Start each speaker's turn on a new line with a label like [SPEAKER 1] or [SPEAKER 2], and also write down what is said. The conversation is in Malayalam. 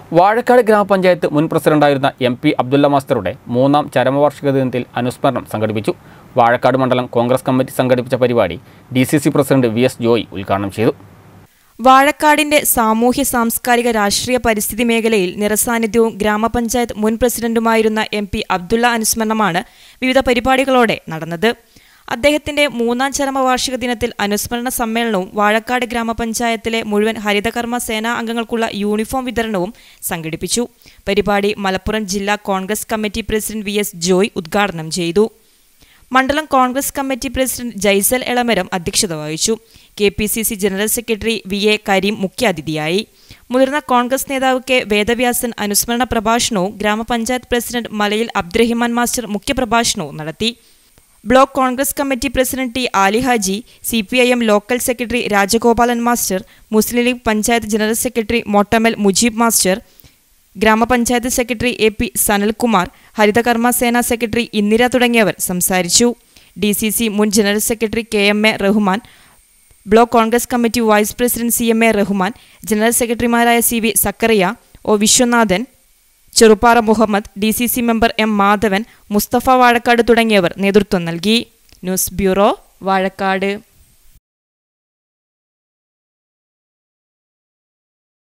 [SPEAKER 1] വാഴക്കാട് ഗ്രാമപഞ്ചായത്ത് മുൻ പ്രസിഡന്റായിരുന്ന എം പി അബ്ദുള്ള മാസ്റ്ററുടെ മൂന്നാം ചരമവാർഷിക ദിനത്തിൽ അനുസ്മരണം സംഘടിപ്പിച്ചു വാഴക്കാട് മണ്ഡലം കോൺഗ്രസ് കമ്മിറ്റി സംഘടിപ്പിച്ച പരിപാടി D C C president V S Joy ഉദ്ഘാടനം ചെയ്തു
[SPEAKER 2] വാഴക്കാടിന്റെ സാമൂഹ്യ സാംസ്കാരിക രാഷ്ട്രീയ പരിസ്ഥിതി മേഖലയിൽ നിറസാന്നിധ്യവും ഗ്രാമപഞ്ചായത്ത് മുൻ പ്രസിഡന്റുമായിരുന്ന എം പി അബ്ദുള്ള അനുസ്മരണമാണ് വിവിധ പരിപാടികളോടെ നടന്നത് അദ്ദേഹത്തിന്റെ മൂന്നാം ചരമവാർഷിക ദിനത്തിൽ അനുസ്മരണ സമ്മേളനവും വാഴക്കാട് ഗ്രാമപഞ്ചായത്തിലെ മുഴുവൻ ഹരിതകർമ്മ സേനാ അംഗങ്ങൾക്കുള്ള യൂണിഫോം വിതരണവും സംഘടിപ്പിച്ചു പരിപാടി മലപ്പുറം ജില്ലാ Congress committee president V S Joy ഉദ്ഘാടനം ചെയ്തു മണ്ഡലം കോൺഗ്രസ് കമ്മിറ്റി പ്രസിഡന്റ് ജൈസൽ എളമരം അധ്യക്ഷത വഹിച്ചു K P C C general secretary V A Kareem മുഖ്യാതിഥിയായി മുതിർന്ന കോൺഗ്രസ് നേതാവ് കെ വേദവ്യാസൻ അനുസ്മരണ പ്രഭാഷണവും ഗ്രാമപഞ്ചായത്ത് പ്രസിഡന്റ് മലയിൽ അബ്ദുറഹിമാൻ മാസ്റ്റർ മുഖ്യപ്രഭാഷണവും നടത്തി block Congress committee president T Ali Haji C P I M local secretary Rajagopalan master Muslim League panchayat general secretary Mottamal Mujeeb master ഗ്രാമപഞ്ചായത്ത് സെക്രട്ടറി എ പി സനൽകുമാർ ഹരിതകർമ്മ സേന സെക്രട്ടറി ഇന്ദിര തുടങ്ങിയവർ സംസാരിച്ചു ഡി സി സി മുൻ general secretary K M A Rahman block Congress committee vice president C M A Rahman general സെക്രട്ടറിമാരായ C V Zakariya O Viswanathan Cheruppara Muhammad D C C member M Madhavan Mustafa Vazhakkad തുടങ്ങിയവർ നേതൃത്വം നൽകി ന്യൂസ് ബ്യൂറോ വാഴക്കാട്